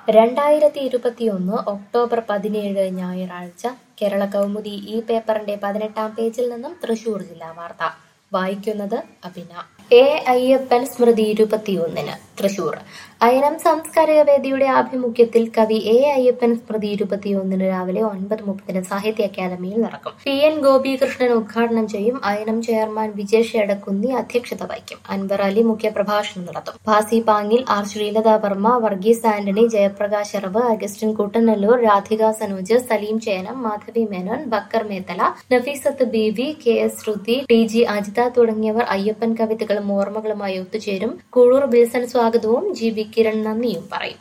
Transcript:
രണ്ടായിരത്തി ഇരുപത്തിയൊന്ന് ഒക്ടോബർ പതിനേഴ് ഞായറാഴ്ച കേരള കൗമുദി ഈ പേപ്പറിന്റെ പതിനെട്ടാം പേജിൽ നിന്നും തൃശൂർ ജില്ലാ വാർത്ത വായിക്കുന്നത് അഭിന എ അയ്യപ്പൻ സ്മൃതി ഇരുപത്തിയൊന്നിന് തൃശൂർ അയനം സാംസ്കാരിക വേദിയുടെ ആഭിമുഖ്യത്തിൽ കവി എ അയ്യപ്പൻ സ്മൃതി ഇരുപത്തിയൊന്നിന് രാവിലെ ഒൻപത് മുപ്പതിന് സാഹിത്യ അക്കാദമിയിൽ നടക്കും പി എൻ ഗോപികൃഷ്ണൻ ഉദ്ഘാടനം ചെയ്യും അയനം ചെയർമാൻ വിജേഷ് എടക്കുന്നി അധ്യക്ഷത വഹിക്കും അൻവർ അലി മുഖ്യപ്രഭാഷണം നടത്തും Bhasi Pangil R Sreelatha Varma Varghese Antony Jayaprakash Aravu Augustine Kuttanallur Radhika Sanoj Saleem Chenam Madhavi Menon Bakkar Methala Nafeesath B V K S Sruthi T G Ajitha തുടങ്ങിയവർ അയ്യപ്പൻ കവിതകളും ഓർമ്മകളുമായി ഒത്തുചേരും കൂഴൂർ ബിൽസൺ സ്വാഗതവും ജി ബി കിരൺ നന്ദിയും പറയും